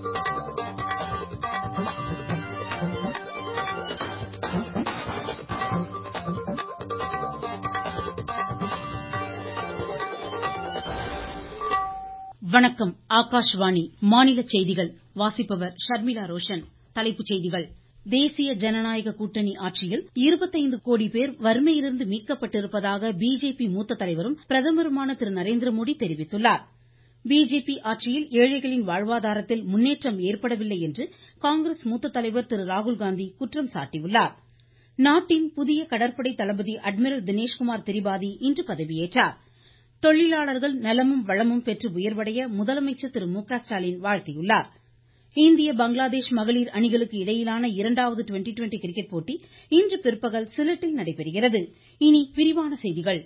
வணக்கம் ஆகாஷ்வாணி மாநில செய்திகள் வாசிப்பவர் ஷர்மிளா ரோஷன் தலைப்புச் செய்திகள் தேசிய ஜனநாயக கூட்டணி ஆட்சியில் கோடி பேர் வறுமையிலிருந்து மீட்கப்பட்டிருப்பதாக பிஜேபி மூத்த தலைவரும் பிரதமருமான திரு நரேந்திரமோடி தெரிவித்துள்ளார் பிஜேபி ஆட்சியில் ஏழைகளின் வாழ்வாதாரத்தில் முன்னேற்றம் ஏற்படவில்லை என்று காங்கிரஸ் மூத்த தலைவர் திரு ராகுல்காந்தி குற்றம் சாட்டியுள்ளார் நாட்டின் புதிய கடற்படை தளபதி அட்மிரல் தினேஷ்குமார் திரிபாதி இன்று பதவியேற்றார் தொழிலாளர்கள் நலமும் வளமும் பெற்று உயர்வடைய முதலமைச்சர் திரு மு க ஸ்டாலின் வாழ்த்தியுள்ளார் இந்திய பங்களாதேஷ் மகளிர் அணிகளுக்கு இடையிலான இரண்டாவது ட்வெண்ட்டி ட்வெண்ட்டி கிரிக்கெட் போட்டி இன்று பிற்பகல் சிலட்டில் நடைபெறுகிறது இனி விரிவான செய்திகள்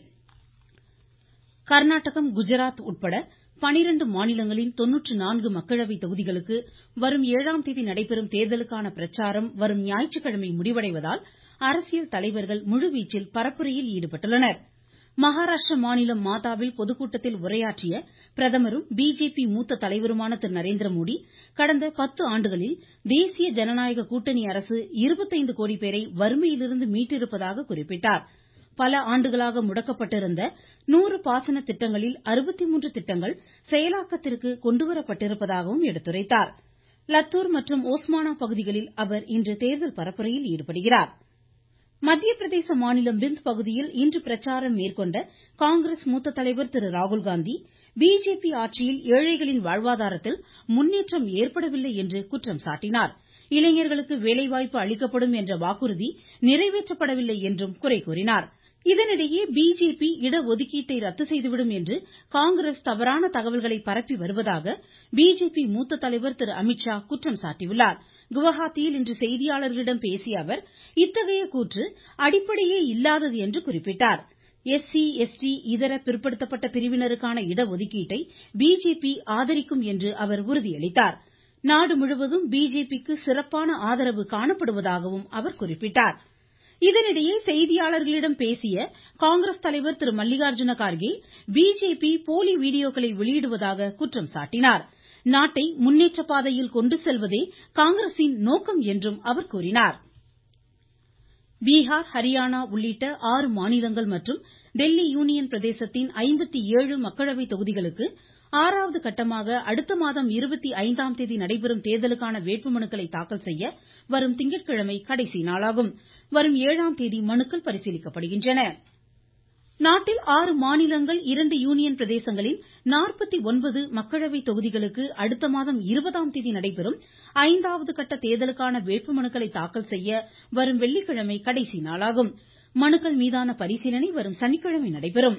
கர்நாடகம் குஜராத் உட்பட பனிரெண்டு மாநிலங்களின் மக்களவை தொகுதிகளுக்கு வரும் ஏழாம் தேதி நடைபெறும் தேர்தலுக்கான பிரச்சாரம் வரும் ஞாயிற்றுக்கிழமை முடிவடைவதால் அரசியல் தலைவர்கள் முழுவீச்சில் பரப்புரையில் ஈடுபட்டுள்ளனர் மகாராஷ்டிர மாநிலம் மாதாவில் பொதுக்கூட்டத்தில் உரையாற்றிய பிரதமரும் பிஜேபி மூத்த தலைவருமான திரு நரேந்திரமோடி கடந்த பத்து ஆண்டுகளில் தேசிய ஜனநாயக கூட்டணி அரசு கோடி பேரை வறுமையிலிருந்து மீட்டிருப்பதாக குறிப்பிட்டார் பல ஆண்டுகளாக முடக்கப்பட்டிருந்த நூறு பாசன திட்டங்களில் திட்டங்கள் செயலாக்கத்திற்கு கொண்டுவரப்பட்டிருப்பதாகவும் எடுத்துரைத்தார் லத்தூர் மற்றும் ஓஸ்மானா பகுதிகளில் அவர் இன்று தேர்தல் பரப்புரையில் ஈடுபடுகிறார் மத்திய பிரதேச மாநிலம் பிந்த் பகுதியில் இன்று பிரச்சாரம் மேற்கொண்ட காங்கிரஸ் மூத்த தலைவர் திரு ராகுல்காந்தி பிஜேபி ஆட்சியில் ஏழைகளின் வாழ்வாதாரத்தில் முன்னேற்றம் ஏற்படவில்லை என்று குற்றம் சாட்டினார் இளைஞர்களுக்கு வேலைவாய்ப்பு அளிக்கப்படும் என்ற வாக்குறுதி நிறைவேற்றப்படவில்லை என்றும் குறை கூறினார் இதனிடையே பிஜேபி இடஒதுக்கீட்டை ரத்து செய்துவிடும் என்று காங்கிரஸ் தவறான தகவல்களை பரப்பி வருவதாக பிஜேபி மூத்த தலைவர் திரு அமித்ஷா குற்றம் சாட்டியுள்ளார் குவஹாத்தியில் இன்று செய்தியாளர்களிடம் பேசிய அவர் இத்தகைய கூற்று அடிப்படையே இல்லாதது என்று குறிப்பிட்டார் எஸ்சி எஸ்டி இதர பிற்படுத்தப்பட்ட பிரிவினருக்கான இடஒதுக்கீட்டை பிஜேபி ஆதரிக்கும் என்று அவர் உறுதியளித்தார் நாடு முழுவதும் பிஜேபிக்கு சிறப்பான ஆதரவு காணப்படுவதாகவும் அவர் குறிப்பிட்டார் இதனிடையே செய்தியாளர்களிடம் பேசிய காங்கிரஸ் தலைவர் திரு மல்லிகார்ஜுன கார்கே பிஜேபி போலி வீடியோக்களை வெளியிடுவதாக குற்றம் சாட்டினார் நாட்டை முன்னேற்ற பாதையில் கொண்டு செல்வதே காங்கிரசின் நோக்கம் என்றும் அவர் கூறினார் பீகார் ஹரியானா உள்ளிட்ட ஆறு மாநிலங்கள் மற்றும் டெல்லி யூனியன் பிரதேசத்தின் மக்களவை தொகுதிகளுக்கு ஆறாவது கட்டமாக அடுத்த மாதம் ஆம் தேதி நடைபெறும் தேர்தலுக்கான வேட்புமனுக்களை தாக்கல் செய்ய வரும் திங்கட்கிழமை கடைசி நாளாகும் வரும் ஏழாம் தேதி மனுக்கள் பரிசீலிக்கப்படுகின்றன நாட்டில் ஆறு மாநிலங்கள் இரண்டு யூனியன் பிரதேசங்களின் மக்களவை தொகுதிகளுக்கு அடுத்த மாதம் இருபதாம் தேதி நடைபெறும் ஐந்தாவது கட்ட தேர்தலுக்கான வேட்புமனுக்களை தாக்கல் செய்ய வரும் வெள்ளிக்கிழமை கடைசி நாளாகும் மனுக்கள் மீதான பரிசீலனை வரும் சனிக்கிழமை நடைபெறும்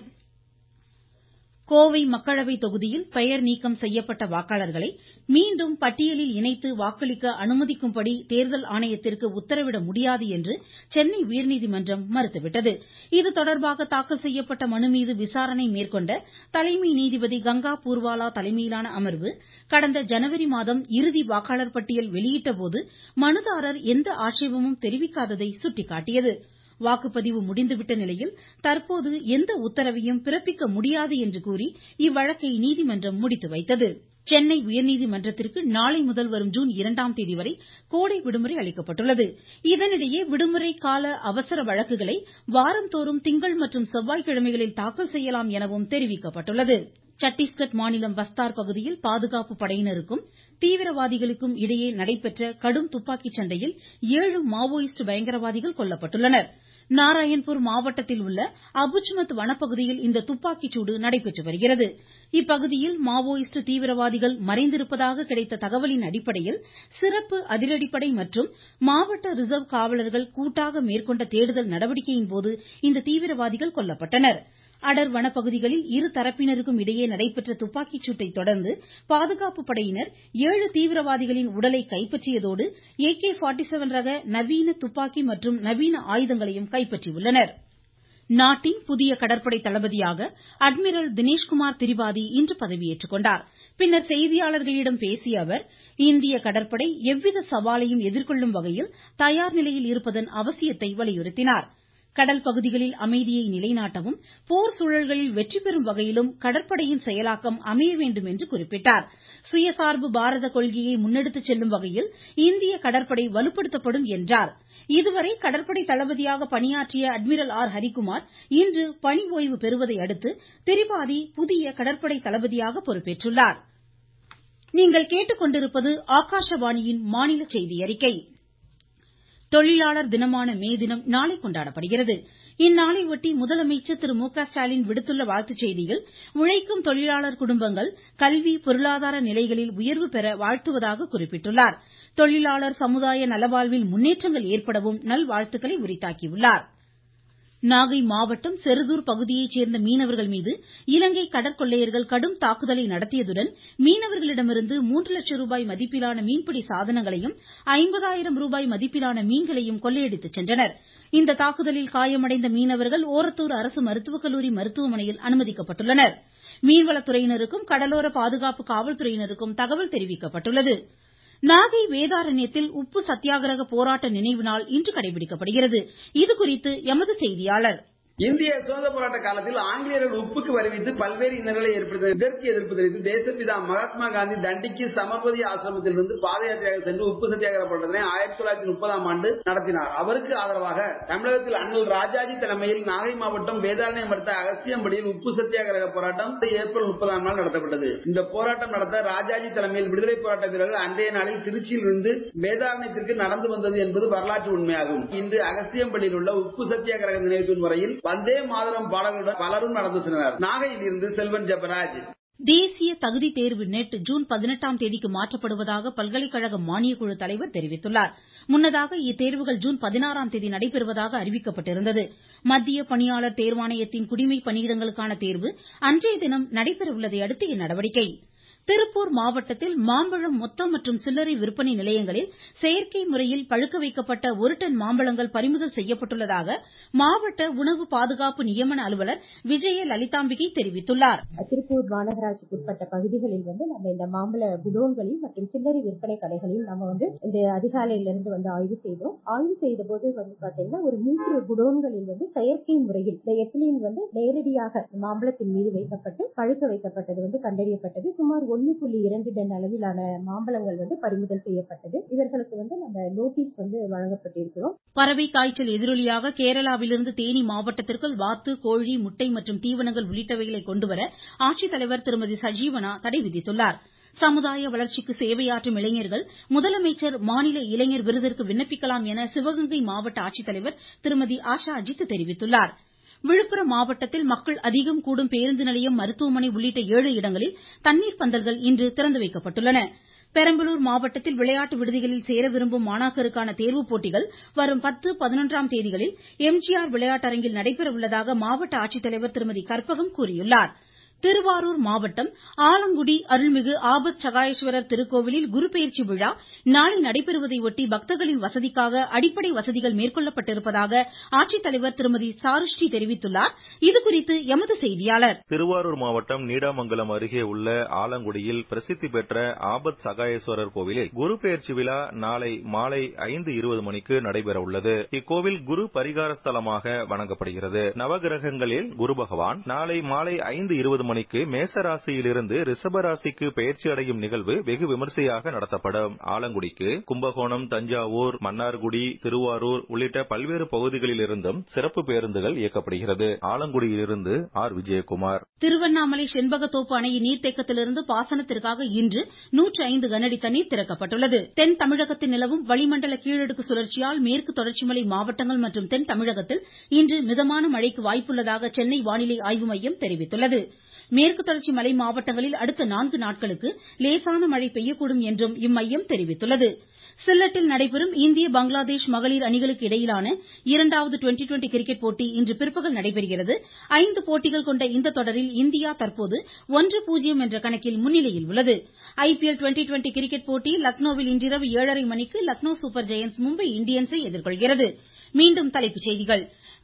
கோவை மக்களவை தொகுதியில் பெயர் நீக்கம் செய்யப்பட்ட வாக்காளர்களை மீண்டும் பட்டியலில் இணைத்து வாக்களிக்க அனுமதிக்கும்படி தேர்தல் ஆணையத்திற்கு உத்தரவிட முடியாது என்று சென்னை உயர்நீதிமன்றம் மறுத்துவிட்டது இதுதொடர்பாக தாக்கல் செய்யப்பட்ட மனு மீது விசாரணை மேற்கொண்ட தலைமை நீதிபதி கங்கா பூர்வாலா தலைமையிலான அமர்வு கடந்த ஜனவரி மாதம் இறுதி வாக்காளர் பட்டியல் வெளியிட்டபோது மனுதாரர் எந்த ஆட்சேபமும் தெரிவிக்காததை சுட்டிக்காட்டியது வாக்குப்பதிவு முடிந்துவிட்ட நிலையில் தற்போது எந்த உத்தரவையும் பிறப்பிக்க முடியாது என்று கூறி இவ்வழக்கை நீதிமன்றம் முடித்து வைத்தது சென்னை உயர்நீதிமன்றத்திற்கு நாளை முதல் வரும் ஜூன் இரண்டாம் தேதி வரை கோடை விடுமுறை அளிக்கப்பட்டுள்ளது இதனிடையே விடுமுறை கால அவசர வழக்குகளை வாரந்தோறும் திங்கள் மற்றும் செவ்வாய்க்கிழமைகளில் தாக்கல் செய்யலாம் எனவும் தெரிவிக்கப்பட்டுள்ளது சட்டீஸ்கட் மாநிலம் பஸ்தார் பகுதியில் பாதுகாப்பு படையினருக்கும் தீவிரவாதிகளுக்கும் இடையே நடைபெற்ற கடும் துப்பாக்கி சண்டையில் ஏழு மாவோயிஸ்ட் பயங்கரவாதிகள் கொல்லப்பட்டுள்ளனர் நாராயண்பூர் மாவட்டத்தில் உள்ள அபுஜ்மத் வனப்பகுதியில் இந்த துப்பாக்கி சூடு நடைபெற்று வருகிறது இப்பகுதியில் மாவோயிஸ்ட் தீவிரவாதிகள் மறைந்திருப்பதாக கிடைத்த தகவலின் அடிப்படையில் சிறப்பு அதிரடிப்படை மற்றும் மாவட்ட ரிசர்வ் காவலர்கள் கூட்டாக மேற்கொண்ட தேடுதல் நடவடிக்கையின்போது இந்த தீவிரவாதிகள் கொல்லப்பட்டனர் அடர் வனப்பகுதிகளில் இரு தரப்பினருக்கும் இடையே நடைபெற்ற துப்பாக்கி சூட்டை தொடர்ந்து பாதுகாப்பு படையினர் ஏழு தீவிரவாதிகளின் உடலை கைப்பற்றியதோடு ஏகே ரக நவீன துப்பாக்கி மற்றும் நவீன ஆயுதங்களையும் கைப்பற்றியுள்ளனர் நாட்டின் புதிய கடற்படை தளபதியாக அட்மிரல் தினேஷ்குமார் திரிபாதி இன்று பதவியேற்றுக் கொண்டார் பின்னர் செய்தியாளர்களிடம் பேசிய அவர் இந்திய கடற்படை எவ்வித சவாலையும் எதிர்கொள்ளும் வகையில் தயார் நிலையில் இருப்பதன் அவசியத்தை வலியுறுத்தினார் கடல் பகுதிகளில் அமைதியை நிலைநாட்டவும் போர் சூழல்களில் வெற்றி பெறும் வகையிலும் கடற்படையின் செயலாக்கம் அமைய வேண்டும் என்று குறிப்பிட்டார் சுயசார்பு பாரத கொள்கையை முன்னெடுத்துச் செல்லும் வகையில் இந்திய கடற்படை வலுப்படுத்தப்படும் என்றார் இதுவரை கடற்படை தளபதியாக பணியாற்றிய அட்மிரல் ஆர் ஹரிகுமார் இன்று பணி ஓய்வு பெறுவதை அடுத்து திரிபாதி புதிய கடற்படை தளபதியாக பொறுப்பேற்றுள்ளார் தொழிலாளர் தினமான மே தினம் நாளை கொண்டாடப்படுகிறது இந்நாளையொட்டி முதலமைச்சர் திரு மு க ஸ்டாலின் விடுத்துள்ள வாழ்த்துச் செய்தியில் உழைக்கும் தொழிலாளர் குடும்பங்கள் கல்வி பொருளாதார நிலைகளில் உயர்வு பெற வாழ்த்துவதாக குறிப்பிட்டுள்ளார் தொழிலாளர் சமுதாய நலவாழ்வில் முன்னேற்றங்கள் ஏற்படவும் நல்வாழ்த்துக்களை உரித்தாக்கியுள்ளார் நாகை மாவட்டம் செருதூர் பகுதியைச் சேர்ந்த மீனவர்கள் மீது இலங்கை கடற்கொள்ளையர்கள் கடும் தாக்குதலை நடத்தியதுடன் மீனவர்களிடமிருந்து மூன்று லட்சம் ரூபாய் மதிப்பிலான மீன்பிடி சாதனங்களையும் ஐம்பதாயிரம் ரூபாய் மதிப்பிலான மீன்களையும் கொள்ளையடித்துச் சென்றனர் இந்த தாக்குதலில் காயமடைந்த மீனவர்கள் ஓரத்தூர் அரசு மருத்துவக் கல்லூரி மருத்துவமனையில் அனுமதிக்கப்பட்டுள்ளனர் மீன்வளத்துறையினருக்கும் கடலோர பாதுகாப்பு காவல்துறையினருக்கும் தகவல் தெரிவிக்கப்பட்டுள்ளது நாகை வேதாரண்யத்தில் உப்பு சத்தியாகிரக போராட்ட நினைவு நாள் இன்று கடைபிடிக்கப்படுகிறது இதுகுறித்து எமது செய்தியாளர் இந்திய சுதந்திர போராட்ட காலத்தில் ஆங்கிலேயர்கள் உப்புக்கு வருவித்து பல்வேறு இன்னல்களை ஏற்படுத்தினர் இதற்கு எதிர்ப்பு தெரிவித்து தேசப்பிதா மகாத்மா காந்தி தண்டிக்கு சமர்பதி ஆசிரமத்திலிருந்து பாத யாத்திரையாக சென்று உப்பு சத்தியாகிரக போராட்டத்தினை ஆயிரத்தி தொள்ளாயிரத்தி முப்பதாம் ஆண்டு நடத்தினார் அவருக்கு ஆதரவாக தமிழகத்தில் அண்ணல் ராஜாஜி தலைமையில் நாகை மாவட்டம் வேதாரண்யம் அடுத்த அகஸ்தியம்படியில் உப்பு சத்தியாகிரக போராட்டம் ஏப்ரல் முப்பதாம் நாள் நடத்தப்பட்டது இந்த போராட்டம் நடத்த ராஜாஜி தலைமையில் விடுதலை போராட்ட வீரர்கள் அன்றைய நாளில் திருச்சியில் இருந்து வேதாரண்யத்திற்கு நடந்து வந்தது என்பது வரலாற்று உண்மையாகும் இன்று அகஸ்தியம்படியில் உள்ள உப்பு சத்தியாகிரக நினைவு தூண் வரையில் வந்தே மாதரம் பாடல்களுடன் பலரும் நடந்து சென்றனர் நாகையில் இருந்து செல்வன் ஜெபராஜ் தேசிய தகுதி தேர்வு நெட் ஜூன் பதினெட்டாம் தேதிக்கு மாற்றப்படுவதாக பல்கலைக்கழக மானியக்குழு தலைவர் தெரிவித்துள்ளார் முன்னதாக இத்தேர்வுகள் ஜூன் பதினாறாம் தேதி நடைபெறுவதாக அறிவிக்கப்பட்டிருந்தது மத்திய பணியாளர் தேர்வாணையத்தின் குடிமை பணியிடங்களுக்கான தேர்வு அன்றைய தினம் நடைபெற உள்ளதை அடுத்து இந்நடவடிக்கை திருப்பூர் மாவட்டத்தில் மாம்பழம் மொத்த மற்றும் சில்லறை விற்பனை நிலையங்களில் செயற்கை முறையில் பழுக்க வைக்கப்பட்ட ஒரு டன் மாம்பழங்கள் பறிமுதல் செய்யப்பட்டுள்ளதாக மாவட்ட உணவு பாதுகாப்பு நியமன அலுவலர் விஜய லலிதாம்பிகை தெரிவித்துள்ளார் திருப்பூர் மாநகராட்சிக்கு உட்பட்ட பகுதிகளில் வந்து நம்ம இந்த மாம்பழ குடோன்களில் மற்றும் சில்லறை விற்பனை கடைகளில் நம்ம வந்து இந்த அதிகாலையிலிருந்து வந்து ஆய்வு செய்தோம் ஆய்வு செய்த போது வந்து பாத்தீங்கன்னா ஒரு மூன்று குடோன்களில் வந்து செயற்கை முறையில் இந்த எத்திலீன் வந்து நேரடியாக மாம்பழத்தின் மீது வைக்கப்பட்டு பழுக்க வைக்கப்பட்டது வந்து கண்டறியப்பட்டது சுமார் ஒன்னு புள்ளி இரண்டு டன் அளவிலான மாம்பழங்கள் வந்து பறிமுதல் செய்யப்பட்டது இவர்களுக்கு வந்து நம்ம நோட்டீஸ் வந்து வழங்கப்பட்டிருக்கிறோம் பறவை காய்ச்சல் எதிரொலியாக கேரளாவிலிருந்து தேனி மாவட்டத்திற்குள் வாத்து கோழி முட்டை மற்றும் தீவனங்கள் உள்ளிட்டவைகளை கொண்டுவர ஆட்சித்தலைவர் திருமதி சஜீவனா தடை விதித்துள்ளார் சமுதாய வளர்ச்சிக்கு சேவையாற்றும் இளைஞர்கள் முதலமைச்சர் மாநில இளைஞர் விருதிற்கு விண்ணப்பிக்கலாம் என சிவகங்கை மாவட்ட ஆட்சித்தலைவர் திருமதி ஆஷா அஜித் தெரிவித்துள்ளார் விழுப்புரம் மாவட்டத்தில் மக்கள் அதிகம் கூடும் பேருந்து நிலையம் மருத்துவமனை உள்ளிட்ட ஏழு இடங்களில் தண்ணீர் பந்தல்கள் இன்று திறந்து வைக்கப்பட்டுள்ளன பெரம்பலூர் மாவட்டத்தில் விளையாட்டு விடுதிகளில் சேர விரும்பும் மாணாக்கருக்கான தேர்வுப் போட்டிகள் வரும் பத்து பதினொன்றாம் தேதிகளில் எம்ஜிஆர் விளையாட்டரங்கில் நடைபெற உள்ளதாக மாவட்ட ஆட்சித்தலைவர் திருமதி கற்பகம் கூறியுள்ளார் திருவாரூர் மாவட்டம் ஆலங்குடி அருள்மிகு ஆபத் சகாயேஸ்வரர் திருக்கோவிலில் குரு பெயர்ச்சி விழா நாளை நடைபெறுவதை ஒட்டி பக்தர்களின் வசதிக்காக அடிப்படை வசதிகள் மேற்கொள்ளப்பட்டிருப்பதாக ஆட்சித்தலைவர் திருமதி சாருஸ்ரீ தெரிவித்துள்ளார் இதுகுறித்து எமது செய்தியாளர் திருவாரூர் மாவட்டம் நீடாமங்கலம் அருகே உள்ள ஆலங்குடியில் பிரசித்தி பெற்ற ஆபத் சகாயேஸ்வரர் கோவிலில் குரு பெயர்ச்சி விழா நாளை மாலை ஐந்து இருபது மணிக்கு நடைபெற உள்ளது இக்கோவில் குரு பரிகார ஸ்தலமாக வணங்கப்படுகிறது நவகிரகங்களில் குரு பகவான் நாளை மாலை ஐந்து இருபது மணிக்கு மேசராசியிலிருந்து ரிஷபராசிக்கு பெயர்ச்சி அடையும் நிகழ்வு வெகு விமர்சையாக நடத்தப்படும் ஆலங்குடிக்கு கும்பகோணம் தஞ்சாவூர் மன்னார்குடி திருவாரூர் உள்ளிட்ட பல்வேறு பகுதிகளிலிருந்தும் சிறப்பு பேருந்துகள் இயக்கப்படுகிறது ஆலங்குடியிலிருந்து ஆர் விஜயகுமார் திருவண்ணாமலை செண்பகத்தோப்பு அணையின் நீர்த்தேக்கத்திலிருந்து பாசனத்திற்காக இன்று நூற்று ஐந்து கனஅடி தண்ணீர் திறக்கப்பட்டுள்ளது தென் தமிழகத்தில் நிலவும் வளிமண்டல கீழடுக்கு சுழற்சியால் மேற்கு தொடர்ச்சி மலை மாவட்டங்கள் மற்றும் தென் தமிழகத்தில் இன்று மிதமான மழைக்கு வாய்ப்புள்ளதாக சென்னை வானிலை ஆய்வு மையம் தெரிவித்துள்ளது மேற்கு தொடர்ச்சி மலை மாவட்டங்களில் அடுத்த நான்கு நாட்களுக்கு லேசான மழை பெய்யக்கூடும் என்றும் இம்மையம் தெரிவித்துள்ளது சில்லட்டில் நடைபெறும் இந்திய பங்களாதேஷ் மகளிர் அணிகளுக்கு இடையிலான இரண்டாவது டுவெண்டி டுவெண்டி கிரிக்கெட் போட்டி இன்று பிற்பகல் நடைபெறுகிறது ஐந்து போட்டிகள் கொண்ட இந்த தொடரில் இந்தியா தற்போது ஒன்று பூஜ்ஜியம் என்ற கணக்கில் முன்னிலையில் உள்ளது ஐபிஎல் டுவெண்டி டுவெண்டி கிரிக்கெட் போட்டியில் லக்னோவில் இன்றிரவு ஏழரை மணிக்கு லக்னோ சூப்பர் ஜெயன்ஸ் மும்பை இண்டியன்ஸை எதிர்கொள்கிறது மீண்டும் தலைப்புச் செய்திகள்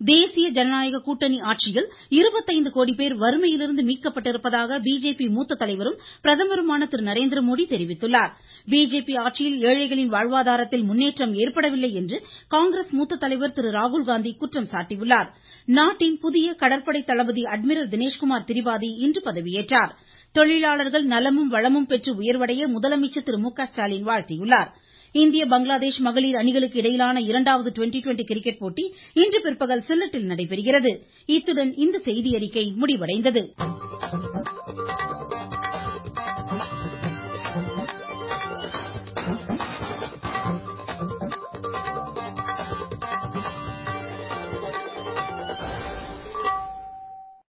தேசிய ஜனநாயக கூட்டணி ஆட்சியில் இருபத்தைந்து கோடி பேர் வறுமையிலிருந்து மீட்கப்பட்டிருப்பதாக பிஜேபி மூத்த தலைவரும் பிரதமருமான திரு நரேந்திரமோடி தெரிவித்துள்ளார் பிஜேபி ஆட்சியில் ஏழைகளின் வாழ்வாதாரத்தில் முன்னேற்றம் ஏற்படவில்லை என்று காங்கிரஸ் மூத்த தலைவர் திரு ராகுல்காந்தி குற்றம் சாட்டியுள்ளார் நாட்டின் புதிய கடற்படை தளபதி அட்மிரல் தினேஷ்குமார் திரிபாதி இன்று பதவியேற்றார் தொழிலாளர்கள் நலமும் வளமும் பெற்று உயர்வடைய முதலமைச்சர் திரு மு க ஸ்டாலின் வாழ்த்தியுள்ளார் இந்திய பங்களாதேஷ் மகளிர் அணிகளுக்கு இடையிலான இரண்டாவது ட்வெண்ட்டி ட்வெண்ட்டி கிரிக்கெட் போட்டி இன்று பிற்பகல் சில்லட்டில் நடைபெறுகிறது இத்துடன் இந்த செய்தியறிக்கை முடிவடைந்தது